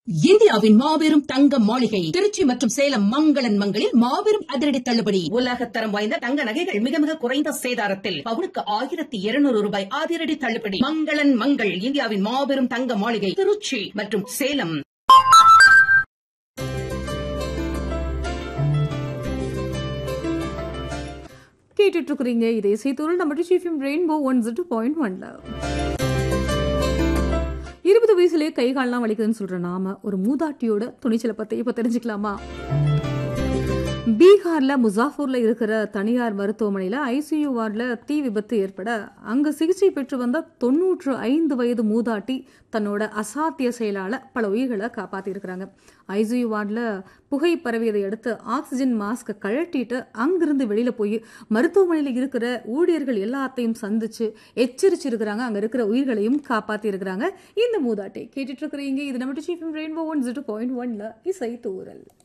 இந்தியாவின் மாபெரும் தங்க மாளிகை திருச்சி மற்றும் சேலம் மங்களன் மங்களில் மாபெரும் அதிரடி தள்ளுபடி உலகத்தரம் வாய்ந்த தங்க நகைகள் மிக மிக குறைந்த சேதாரத்தில் பவுனுக்கு ஆயிரத்தி இருநூறு ரூபாய் அதிரடி தள்ளுபடி மங்களன் மங்கள் இந்தியாவின் மாபெரும் தங்க மாளிகை திருச்சி மற்றும் சேலம் கேட்டுட்டு இருக்கிறீங்க இதே செய்தோல் நம்ம டிச்சிஃபிம் ரெயின்போ ஒன் டூ பாயிண்ட் ஒன்ல இருபது வயசுலயே கை கால்லாம் வலிக்குதுன்னு சொல்ற நாம ஒரு மூதாட்டியோட துணிச்சலை பத்தி இப்ப தெரிஞ்சுக்கலாமா பீகார்ல முசாஃபூர்ல இருக்கிற தனியார் மருத்துவமனையில ஐசியு வார்டில் தீ விபத்து ஏற்பட அங்கு சிகிச்சை பெற்று வந்த தொன்னூற்று ஐந்து வயது மூதாட்டி தன்னோட அசாத்திய செயலால பல உயிர்களை காப்பாத்தி இருக்கிறாங்க ஐசியு வார்டில் புகை பரவியதை அடுத்து ஆக்சிஜன் மாஸ்க் கழட்டிட்டு அங்கிருந்து வெளியில போய் மருத்துவமனையில் இருக்கிற ஊழியர்கள் எல்லாத்தையும் சந்திச்சு எச்சரிச்சிருக்கிறாங்க அங்க இருக்கிற உயிர்களையும் காப்பாத்தி இருக்கிறாங்க இந்த மூதாட்டி கேட்டுட்டு இருக்கிறீங்க இது நம்ம chief rainbow one zero point ஒன்ல இசை தூரல்